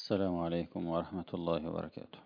السلام عليكم ورحمة الله وبركاته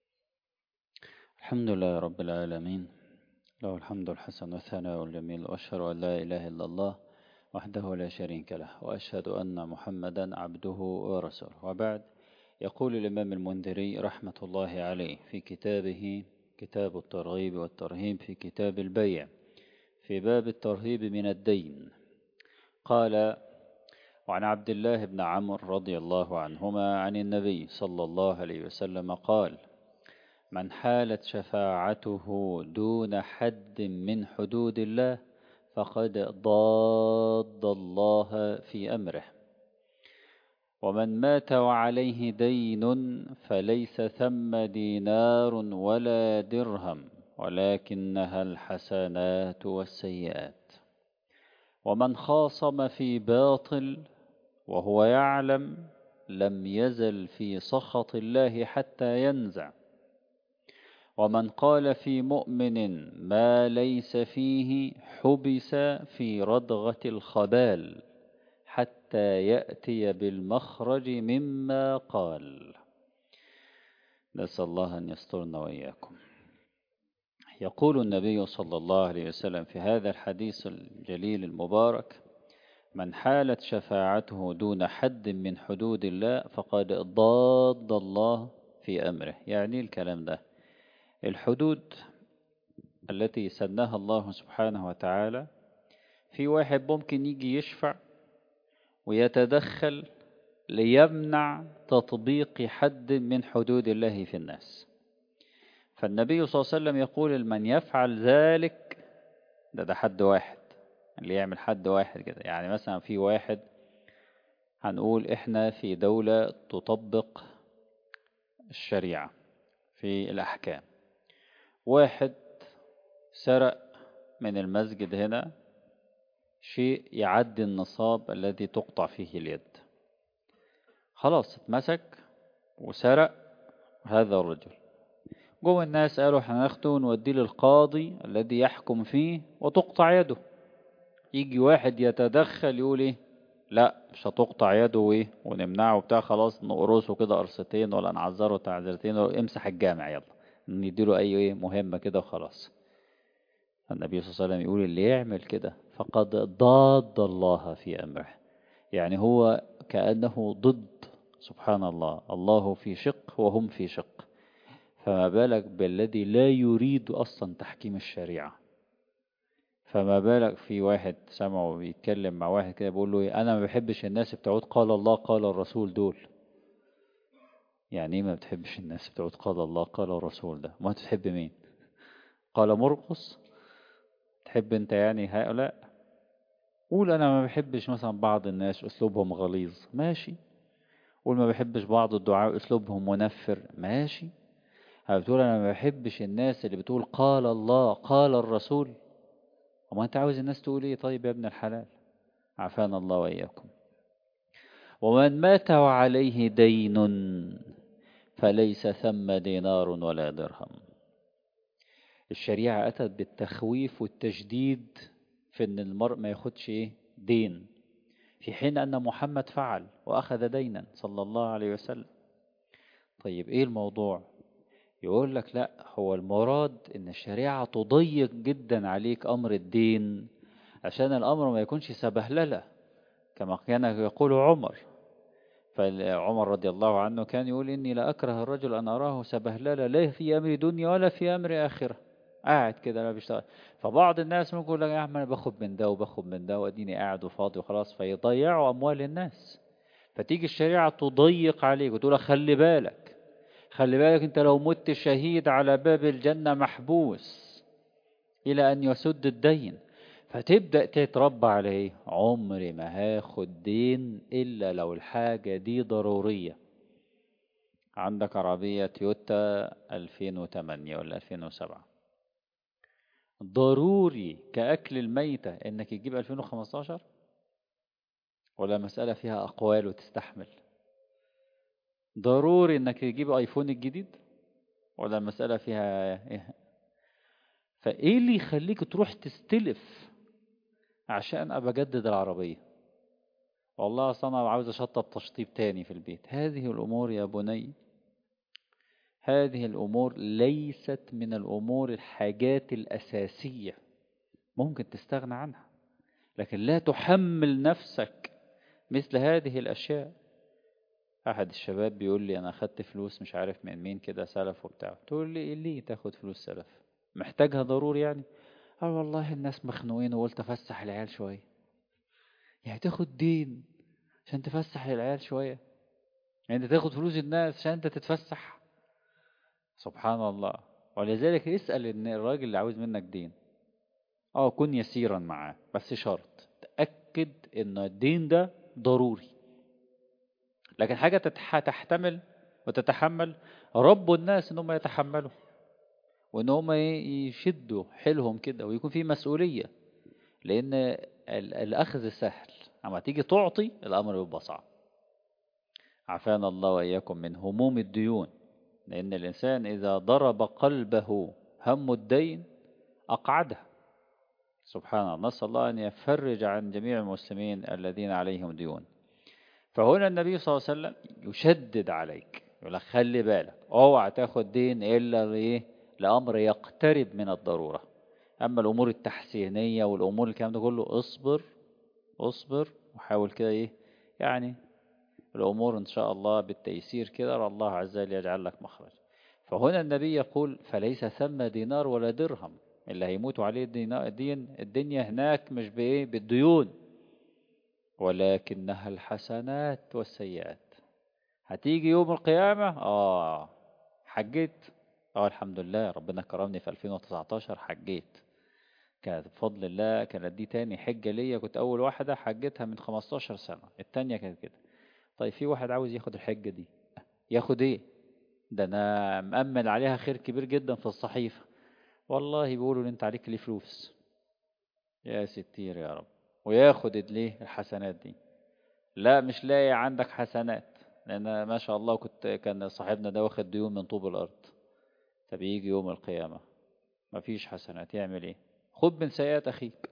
الحمد لله رب العالمين له الحمد الحسن والثناء الجميل وأشهد أن لا إله إلا الله وحده لا شريك له وأشهد أن محمدا عبده ورسوله وبعد يقول الإمام المنذري رحمة الله عليه في كتابه كتاب الترغيب والترهيب في كتاب البيع في باب الترهيب من الدين قال وعن عبد الله بن عمرو رضي الله عنهما عن النبي صلى الله عليه وسلم قال من حالت شفاعته دون حد من حدود الله فقد ضاد الله في أمره ومن مات وعليه دين فليس ثم دينار ولا درهم ولكنها الحسنات والسيئات ومن خاصم في باطل وهو يعلم لم يزل في سخط الله حتى ينزع ومن قال في مؤمن ما ليس فيه حبس في ردغة الخبال حتى يأتي بالمخرج مما قال نسأل الله أن يسترنا وإياكم يقول النبي صلى الله عليه وسلم في هذا الحديث الجليل المبارك من حالت شفاعته دون حد من حدود الله فقد ضاد الله في أمره يعني الكلام ده الحدود التي سنها الله سبحانه وتعالى في واحد ممكن يجي يشفع ويتدخل ليمنع تطبيق حد من حدود الله في الناس فالنبي صلى الله عليه وسلم يقول من يفعل ذلك ده ده حد واحد اللي يعمل حد واحد كده يعني مثلا في واحد هنقول احنا في دولة تطبق الشريعة في الأحكام واحد سرق من المسجد هنا شيء يعدي النصاب الذي تقطع فيه اليد خلاص اتمسك وسرق هذا الرجل جوه الناس قالوا احنا ناخده ونوديه للقاضي الذي يحكم فيه وتقطع يده يجي واحد يتدخل يقول ايه لا مش هتقطع يده وايه ونمنعه بتاع خلاص نقرصه كده قرصتين ولا نعذره تعذيرتين ولا امسح الجامع يلا نديله اي ايه مهمة كده وخلاص النبي صلى الله عليه وسلم يقول اللي يعمل كده فقد ضاد الله في امره يعني هو كأنه ضد سبحان الله الله في شق وهم في شق فما بالك بالذي لا يريد أصلا تحكيم الشريعة فما بالك في واحد سمعه بيتكلم مع واحد كده بيقول له ايه انا ما بحبش الناس بتعود قال الله قال الرسول دول يعني ايه ما بتحبش الناس بتعود قال الله قال الرسول ده ما تحب مين قال مرقص تحب انت يعني هؤلاء قول انا ما بحبش مثلا بعض الناس اسلوبهم غليظ ماشي قول ما بحبش بعض الدعاء اسلوبهم منفر ماشي بتقول انا ما بحبش الناس اللي بتقول قال الله قال الرسول وما انت عاوز الناس تقول ايه طيب يا ابن الحلال عافانا الله واياكم ومن مات وعليه دين فليس ثم دينار ولا درهم الشريعة أتت بالتخويف والتشديد في أن المرء ما ياخدش إيه دين في حين أن محمد فعل وأخذ دينا صلى الله عليه وسلم طيب إيه الموضوع يقول لك لا هو المراد ان الشريعة تضيق جدا عليك امر الدين عشان الامر ما يكونش سبهللة كما كان يقول عمر فعمر رضي الله عنه كان يقول اني لا اكره الرجل ان اراه سبهللة لا في امر دنيا ولا في امر اخرة قاعد كده ما بيشتغل فبعض الناس ممكن يقول لك يا عم انا باخد من ده وباخد من ده واديني قاعد وفاضي وخلاص فيضيعوا اموال الناس فتيجي الشريعة تضيق عليك وتقول خلي بالك خلي بالك انت لو مت شهيد على باب الجنة محبوس إلى أن يسد الدين فتبدأ تتربى عليه عمري ما هاخد دين إلا لو الحاجة دي ضرورية عندك عربية تويوتا 2008 ولا 2007 ضروري كأكل الميتة إنك تجيب 2015 ولا مسألة فيها أقوال وتستحمل ضروري انك تجيب ايفون الجديد ولا المسألة فيها ايه فايه اللي يخليك تروح تستلف عشان ابقى اجدد العربية والله أصل أنا عاوز أشطب تشطيب تاني في البيت هذه الأمور يا بني هذه الأمور ليست من الأمور الحاجات الأساسية ممكن تستغنى عنها لكن لا تحمل نفسك مثل هذه الأشياء أحد الشباب بيقول لي أنا أخدت فلوس مش عارف من مين كده سلف وبتاع تقول لي ليه تاخد فلوس سلف محتاجها ضروري يعني قال والله الناس مخنوقين وقلت أفسح العيال شوية يعني تاخد دين عشان تفسح العيال شوية يعني انت تاخد فلوس الناس عشان انت تتفسح سبحان الله ولذلك اسأل ان الراجل اللي عاوز منك دين اه كن يسيرا معاه بس شرط تأكد ان الدين ده ضروري لكن حاجة تحتمل وتتحمل رب الناس ان هم يتحملوا وان هم يشدوا حيلهم كده ويكون في مسؤولية لان الاخذ سهل اما تيجي تعطي الامر بيبقى صعب عافانا الله واياكم من هموم الديون لان الانسان اذا ضرب قلبه هم الدين اقعده سبحان الله نسال الله ان يفرج عن جميع المسلمين الذين عليهم ديون فهنا النبي صلى الله عليه وسلم يشدد عليك يقول لك خلي بالك اوعى تاخد دين الا ايه لامر يقترب من الضروره اما الامور التحسينيه والامور الكلام ده كله اصبر اصبر وحاول كده ايه يعني الامور ان شاء الله بالتيسير كده الله عز وجل يجعل لك مخرج فهنا النبي يقول فليس ثم دينار ولا درهم اللي هيموتوا عليه الدين الدنيا هناك مش بايه بالديون ولكنها الحسنات والسيئات هتيجي يوم القيامة اه حجيت اه الحمد لله ربنا كرمني في 2019 حجيت كانت بفضل الله كانت دي تاني حجة ليا كنت أول واحدة حجتها من 15 سنة التانية كانت كده طيب في واحد عاوز ياخد الحجة دي ياخد ايه ده أنا مأمل عليها خير كبير جدا في الصحيفة والله بيقولوا ان انت عليك ليه فلوس يا ستير يا رب وياخد ليه الحسنات دي لا مش لاقي عندك حسنات لأن ما شاء الله كنت كان صاحبنا ده واخد ديون من طوب الأرض طب يجي يوم القيامة مفيش حسنات يعمل ايه خد من سيئات أخيك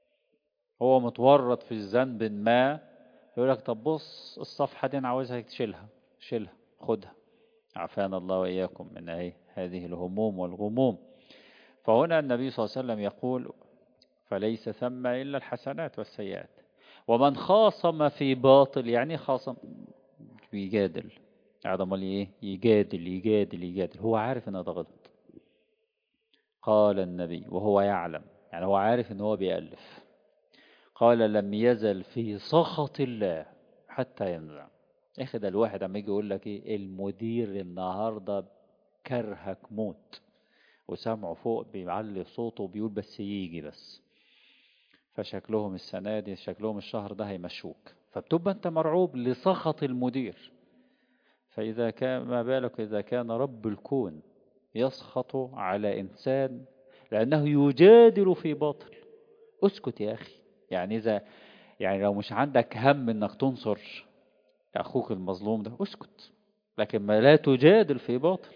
هو متورط في ذنب ما يقول لك طب بص الصفحة دي أنا عاوزها تشيلها شيلها خدها عافانا الله وإياكم من ايه هذه الهموم والغموم فهنا النبي صلى الله عليه وسلم يقول فليس ثم إلا الحسنات والسيئات ومن خاصم في باطل يعني خاصم بيجادل قاعد امال ايه يجادل يجادل يجادل هو عارف ان ده غلط قال النبي وهو يعلم يعني هو عارف ان هو بيألف قال لم يزل في سخط الله حتى ينزع يا اخي ده الواحد اما يجي يقول لك ايه المدير النهارده كرهك موت وسامعه فوق بيعلي صوته وبيقول بس يجي بس فشكلهم السنة دي شكلهم الشهر ده هيمشوك فبتبقى انت مرعوب لسخط المدير فإذا كان ما بالك إذا كان رب الكون يسخط على إنسان لأنه يجادل في باطل اسكت يا أخي يعني إذا يعني لو مش عندك هم إنك تنصر أخوك المظلوم ده اسكت لكن ما لا تجادل في باطل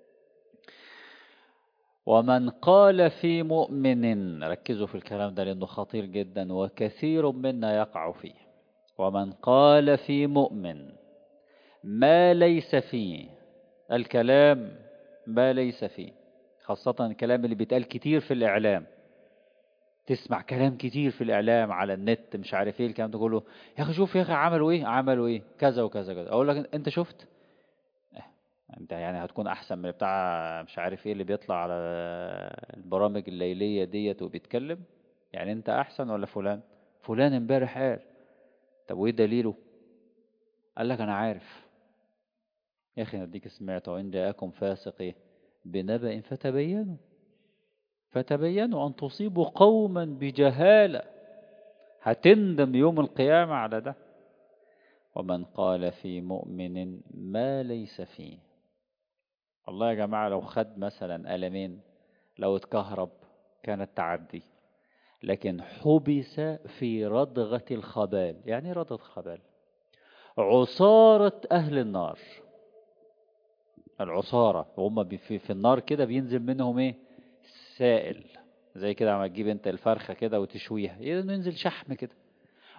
ومن قال في مؤمن ركزوا في الكلام ده لأنه خطير جدا وكثير منا يقع فيه ومن قال في مؤمن ما ليس فيه الكلام ما ليس فيه خاصة الكلام اللي بيتقال كتير في الإعلام تسمع كلام كتير في الإعلام على النت مش عارف ايه الكلام ده كله يا أخي شوف يا أخي عملوا ايه عملوا ايه كذا وكذا كذا أقول لك أنت شفت انت يعني هتكون احسن من بتاع مش عارف ايه اللي بيطلع على البرامج الليلية ديت وبيتكلم يعني انت احسن ولا فلان فلان امبارح قال طب وايه دليله قال لك انا عارف يا اخي نديك سمعت وان جاءكم فاسق ايه بنبأ فتبينوا فتبينوا ان تصيبوا قوما بجهالة هتندم يوم القيامة على ده ومن قال في مؤمن ما ليس فيه والله يا جماعة لو خد مثلا ألمين لو اتكهرب كانت تعدي لكن حبس في ردغة الخبال يعني ردغة الخبال عصارة أهل النار العصارة وهم في, في النار كده بينزل منهم ايه سائل زي كده عم تجيب انت الفرخة كده وتشويها ينزل شحم كده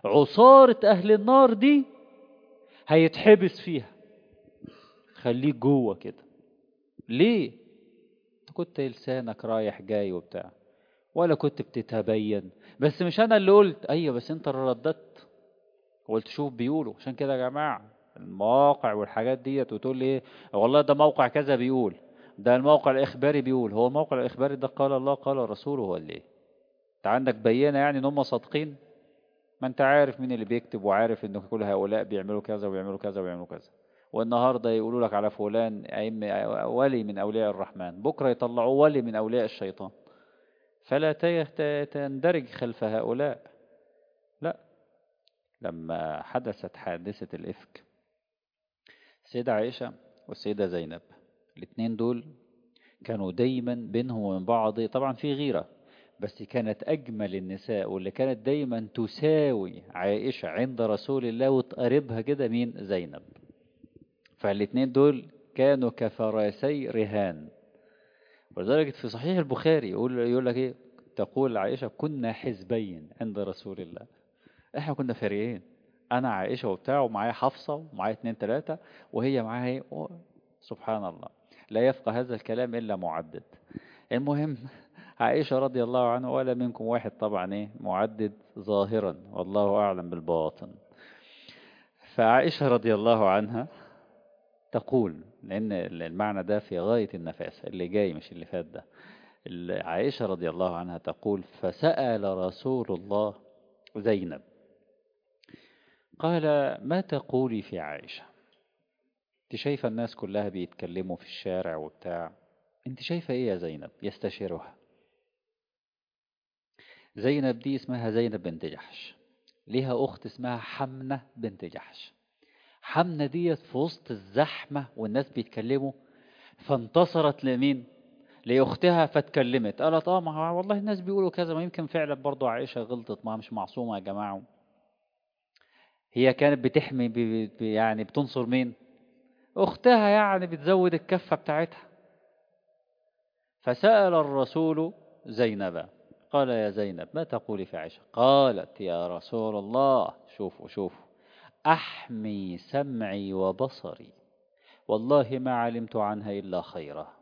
عصارة أهل النار دي هيتحبس فيها خليك جوه كده ليه انت كنت لسانك رايح جاي وبتاع ولا كنت بتتبين بس مش انا اللي قلت ايوه بس انت اللي رددت قلت شوف بيقولوا عشان كده يا جماعه المواقع والحاجات ديت وتقول لي ايه والله ده موقع كذا بيقول ده الموقع الاخباري بيقول هو الموقع الاخباري ده قال الله قال رسوله ولا ايه انت عندك بينه يعني ان هم صادقين ما انت عارف مين اللي بيكتب وعارف ان كل هؤلاء بيعملوا كذا وبيعملوا كذا وبيعملوا كذا والنهارده يقولوا لك على فلان أئم ولي من اولياء الرحمن بكره يطلعوه ولي من اولياء الشيطان فلا تندرج خلف هؤلاء لا لما حدثت حادثة الإفك السيدة عائشة والسيدة زينب الاثنين دول كانوا دايما بينهم وبين بعض طبعا في غيرة بس كانت أجمل النساء واللي كانت دايما تساوي عائشة عند رسول الله وتقربها كده مين زينب فالاثنين دول كانوا كفراسي رهان ولذلك في صحيح البخاري يقول يقول لك ايه تقول عائشة كنا حزبين عند رسول الله احنا كنا فريقين انا عائشة وبتاع ومعايا حفصة ومعايا اتنين تلاتة وهي معايا ايه سبحان الله لا يفقه هذا الكلام الا معدد المهم عائشة رضي الله عنها ولا منكم واحد طبعا ايه معدد ظاهرا والله اعلم بالباطن فعائشة رضي الله عنها تقول لأن المعنى ده في غاية النفاسة اللي جاي مش اللي فات ده عائشة رضي الله عنها تقول فسأل رسول الله زينب قال ما تقولي في عائشة انت شايفة الناس كلها بيتكلموا في الشارع وبتاع انت شايفة ايه يا زينب يستشيرها زينب دي اسمها زينب بنت جحش ليها أخت اسمها حمنة بنت جحش حمنة ديت في وسط الزحمة والناس بيتكلموا فانتصرت لمين لأختها فاتكلمت قالت اه ما والله الناس بيقولوا كذا ما يمكن فعلا برضو عائشة غلطت ما مش معصومة يا جماعة هي كانت بتحمي ب... ب... يعني بتنصر مين أختها يعني بتزود الكفة بتاعتها فسأل الرسول زينب قال يا زينب ما تقولي في عائشة قالت يا رسول الله شوفوا شوفوا أحمي سمعي وبصري والله ما علمت عنها إلا خيرا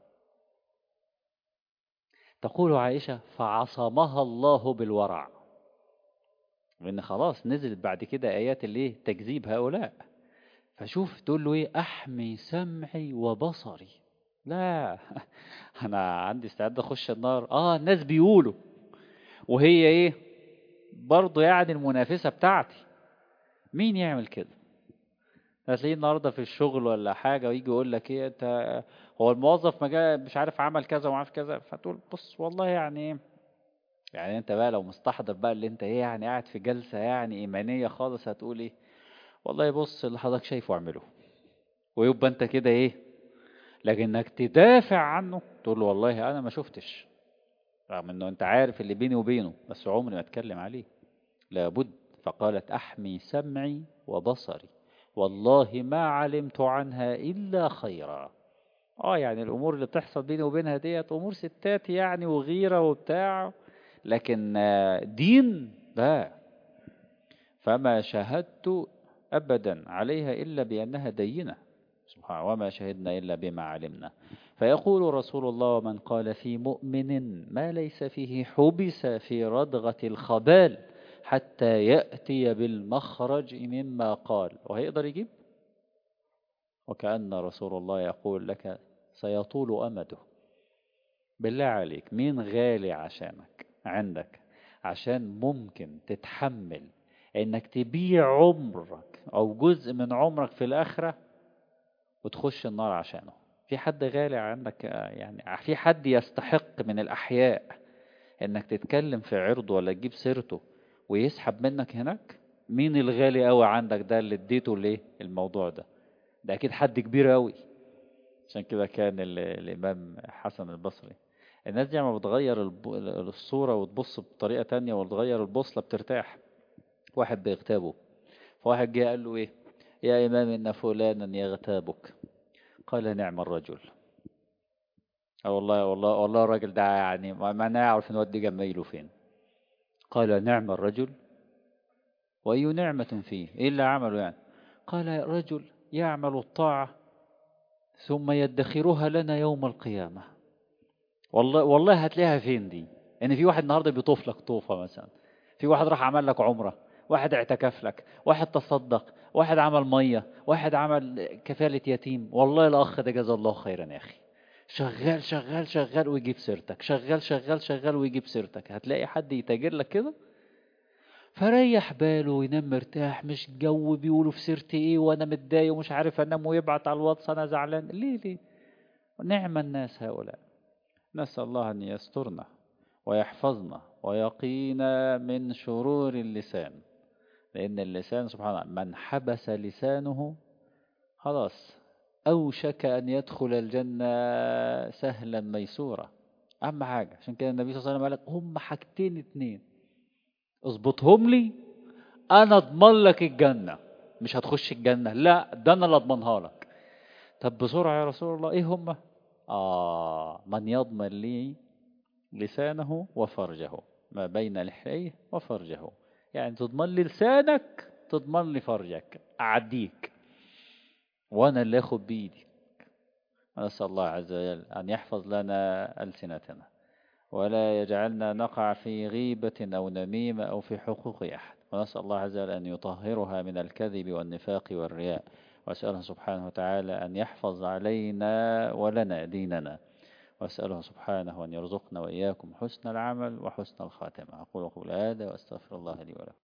تقول عائشة فعصمها الله بالورع لأن خلاص نزلت بعد كده آيات اللي تكذيب هؤلاء فشوف تقول له إيه أحمي سمعي وبصري لا أنا عندي استعداد أخش النار آه الناس بيقولوا وهي إيه برضه يعني المنافسة بتاعتي مين يعمل كده هتلاقيه النهارده في الشغل ولا حاجه ويجي يقول لك ايه انت هو الموظف ما جا مش عارف عمل كذا وما عارف كذا فتقول بص والله يعني يعني انت بقى لو مستحضر بقى اللي انت ايه يعني قاعد في جلسه يعني ايمانيه خالص هتقول ايه والله بص اللي حضرتك شايفه اعمله ويبقى انت كده ايه لكن انك تدافع عنه تقول له والله انا ما شفتش رغم انه انت عارف اللي بيني وبينه بس عمري ما اتكلم عليه لابد فقالت أحمي سمعي وبصري والله ما علمت عنها إلا خيرا آه يعني الأمور اللي بتحصل بيني وبينها ديت أمور ستات يعني وغيرة وبتاع لكن دين لا فما شهدت أبدا عليها إلا بأنها دينة سبحانه وما شهدنا إلا بما علمنا فيقول رسول الله ومن قال في مؤمن ما ليس فيه حبس في ردغة الخبال حتى يأتي بالمخرج مما قال وهيقدر يجيب وكأن رسول الله يقول لك سيطول أمده بالله عليك مين غالي عشانك عندك عشان ممكن تتحمل انك تبيع عمرك او جزء من عمرك في الاخرة وتخش النار عشانه في حد غالي عندك يعني في حد يستحق من الاحياء انك تتكلم في عرضه ولا تجيب سيرته ويسحب منك هناك مين الغالي قوي عندك ده اللي اديته ليه الموضوع ده ده اكيد حد كبير قوي عشان كده كان الامام حسن البصري الناس دي لما بتغير الصورة وتبص بطريقة تانية وتغير البوصلة بترتاح واحد بيغتابه فواحد جه قال له ايه يا امام ان فلانا يغتابك قال نعم الرجل اه والله والله والله الراجل ده يعني ما نعرف نودي جمايله فين قال نعم الرجل وأي نعمة فيه إيه اللي عمله يعني قال رجل يعمل الطاعة ثم يدخرها لنا يوم القيامة والله والله هتلاقيها فين دي يعني في واحد النهارده بيطوف لك طوفة مثلا في واحد راح عمل لك عمرة واحد اعتكف لك واحد تصدق واحد عمل مية واحد عمل كفالة يتيم والله الأخ ده جزاه الله خيرا يا أخي شغال شغال شغال ويجيب سيرتك شغال شغال شغال ويجيب سيرتك هتلاقي حد يتاجر لك كده فريح باله وينام مرتاح مش جو بيقولوا في سيرتي ايه وانا متضايق ومش عارف انام ويبعت على الواتس انا زعلان ليه ليه نعم الناس هؤلاء نسأل الله أن يسترنا ويحفظنا ويقينا من شرور اللسان لأن اللسان سبحان الله من حبس لسانه خلاص أوشك أن يدخل الجنة سهلا ميسورا أهم حاجة عشان كده النبي صلى الله عليه وسلم قال لك هم حاجتين اتنين اظبطهم لي أنا أضمن لك الجنة مش هتخش الجنة لا ده أنا اللي أضمنها لك طب بسرعة يا رسول الله إيه هم آه من يضمن لي لسانه وفرجه ما بين لحيه وفرجه يعني تضمن لي لسانك تضمن لي فرجك أعديك وأنا اللي أخد بإيدي نسأل الله عز وجل أن يحفظ لنا ألسنتنا ولا يجعلنا نقع في غيبة أو نميمة أو في حقوق أحد ونسأل الله عز وجل أن يطهرها من الكذب والنفاق والرياء وأسأله سبحانه وتعالى أن يحفظ علينا ولنا ديننا وأسأله سبحانه أن يرزقنا وإياكم حسن العمل وحسن الخاتمة أقول قول هذا وأستغفر الله لي ولكم